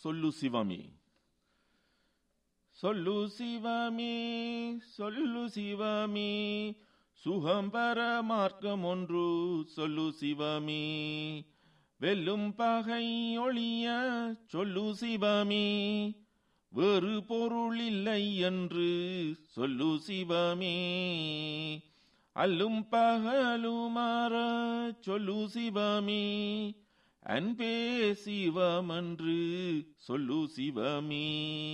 சொல்லு சிவமே சொல்லு சிவமே சொல்லு சிவமே சுகம் பெற மார்க்கம் ஒன்று சொல்லு சிவமே வெல்லும் பகை ஒளிய சொல்லு சிவமே வேறு பொருள் இல்லை என்று சொல்லு சிவமே அல்லும் பகலுமாற சொல்லு சிவமே அன்பே சிவமன்று சொல்லு சிவமே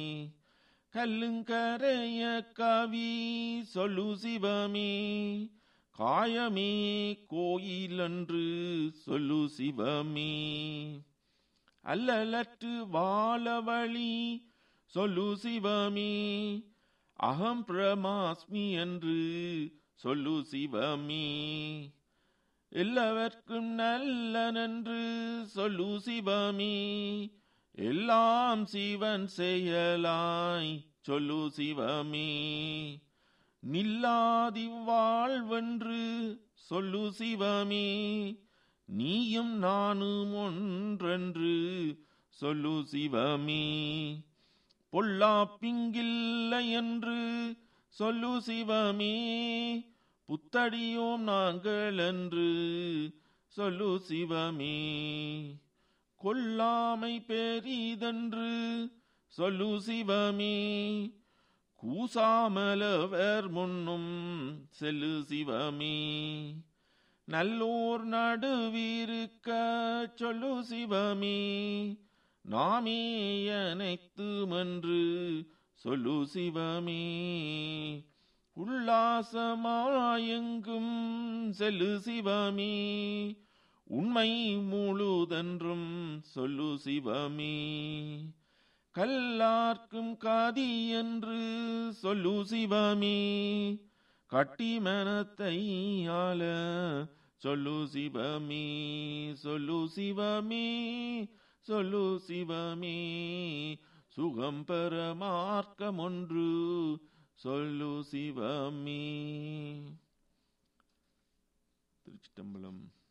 கல்லுங்கரைய கவி சொல்லு சிவமே காயமே கோயிலன்று சொல்லு சிவமே அல்லலற்று வாழ வழி சொல்லு சிவமே அகம் பிரமாஸ்மி என்று சொல்லு சிவமே எல்லாவர்க்கும் நல்லனென்று சொல்லு சிவமே எல்லாம் சிவன் செயலாய் சொல்லு சிவமே நில்லாதி வாழ்வென்று சொல்லு சிவமே நீயும் நானும் ஒன்றென்று சொல்லு சிவமே பொல்லாப்பிங்கில்லை என்று சொல்லு சிவமே புத்தடியோம் நாங்கள் என்று சொல்லு சிவமே கொல்லாமை பெரிதென்று சொல்லு சிவமே கூசாமலவர் முன்னும் செல்லு சிவமே நல்லோர் நடுவிருக்க சொல்லு சிவமே நாமே அனைத்துமென்று சொல்லு சிவமே உல்லாசமாயெங்கும் செல்லு சிவமே உண்மை முழுதென்றும் சொல்லு சிவமே கல்லார்க்கும் காதி என்று சொல்லு சிவமே கட்டி மனத்தை ஆள சொல்லு சிவமே சொல்லு சிவமே சொல்லு சிவமே சுகம் பெற மார்க்கம் ஒன்று சொல்லு சிவமே திருச்சிட்டம்பலம்